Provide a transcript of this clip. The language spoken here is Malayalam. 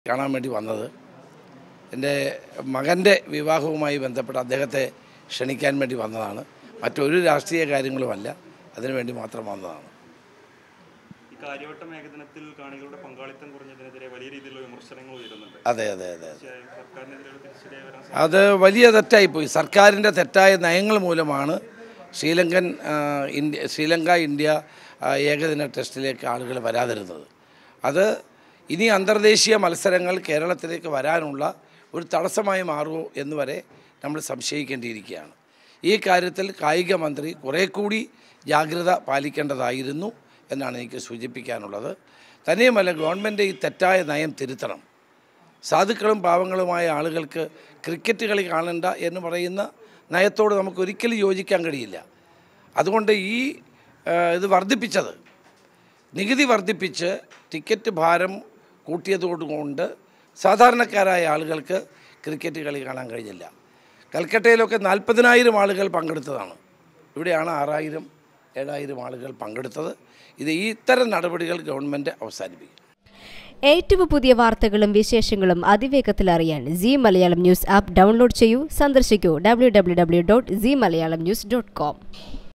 കാണാൻ വേണ്ടി വന്നത് എൻ്റെ മകൻ്റെ വിവാഹവുമായി ബന്ധപ്പെട്ട് അദ്ദേഹത്തെ ക്ഷണിക്കാൻ വേണ്ടി വന്നതാണ് മറ്റൊരു രാഷ്ട്രീയ കാര്യങ്ങളുമല്ല അതിനുവേണ്ടി മാത്രം വന്നതാണ് ഈ കാര്യവട്ടം ഏകദിനത്തിൽ കാണികളുടെ പങ്കാളിത്തം കുറഞ്ഞതിനെതിരെ വലിയ രീതിയിലുള്ള വിമർശനങ്ങൾ ഉയരുന്നുണ്ട് അതെ അതെ അതെ അതെ തീർച്ചയായും സർക്കാരിനെതിരെയുള്ള തിരിച്ചടിയായി വരാൻ അത് വലിയ തെറ്റായിപ്പോയി സർക്കാരിൻ്റെ തെറ്റായ നയങ്ങൾ മൂലമാണ് ശ്രീലങ്കൻ ആ, ഇന്ത്യ ശ്രീലങ്ക ഇന്ത്യ ആ, ഏകദിന ടെസ്റ്റിലേക്ക് ആളുകൾ വരാതിരുന്നത് അത് ഇനി അന്തർദേശീയ മത്സരങ്ങൾ കേരളത്തിലേക്ക് വരാനുള്ള ഒരു തടസ്സമായി മാറുമോ എന്ന് വരെ നമ്മൾ സംശയിക്കേണ്ടിയിരിക്കുകയാണ് ഈ കാര്യത്തിൽ കായിക മന്ത്രി കുറേ കൂടി ജാഗ്രത പാലിക്കേണ്ടതായിരുന്നു എന്നാണ് എനിക്ക് സൂചിപ്പിക്കാനുള്ളത് തന്നെയുമല്ല ഗവൺമെൻറ് ഈ തെറ്റായ നയം തിരുത്തണം സാധുക്കളും പാവങ്ങളുമായ ആളുകൾക്ക് ക്രിക്കറ്റ് കളി കാണണ്ട എന്ന് പറയുന്ന നയത്തോട് നമുക്ക് ഒരിക്കലും യോജിക്കാൻ കഴിയില്ല അതുകൊണ്ട് ഈ ആ, ഇത് വർദ്ധിപ്പിച്ചത് നികുതി വർദ്ധിപ്പിച്ച് ടിക്കറ്റ് ഭാരം കൂട്ടിയതുകൊണ്ട് സാധാരണക്കാരായ ആളുകൾക്ക് ക്രിക്കറ്റ് കളി കാണാൻ കഴിഞ്ഞില്ല കൽക്കട്ടയിലൊക്കെ നാൽപ്പതിനായിരം ആളുകൾ പങ്കെടുത്തതാണ് ഇവിടെയാണ് ആറായിരം ഏഴായിരം ആളുകൾ പങ്കെടുത്തത് ഇത് ഈ ഇത്തരം നടപടികൾ ഗവൺമെൻറ് അവസാനിപ്പിക്കും ഏറ്റവും പുതിയ വാർത്തകളും വിശേഷങ്ങളും അതിവേഗത്തിൽ അറിയാൻ Zee Malayalam news app download ചെയ്യൂ സന്ദർശിക്കൂ W W W dot Zee Malayalam news dot com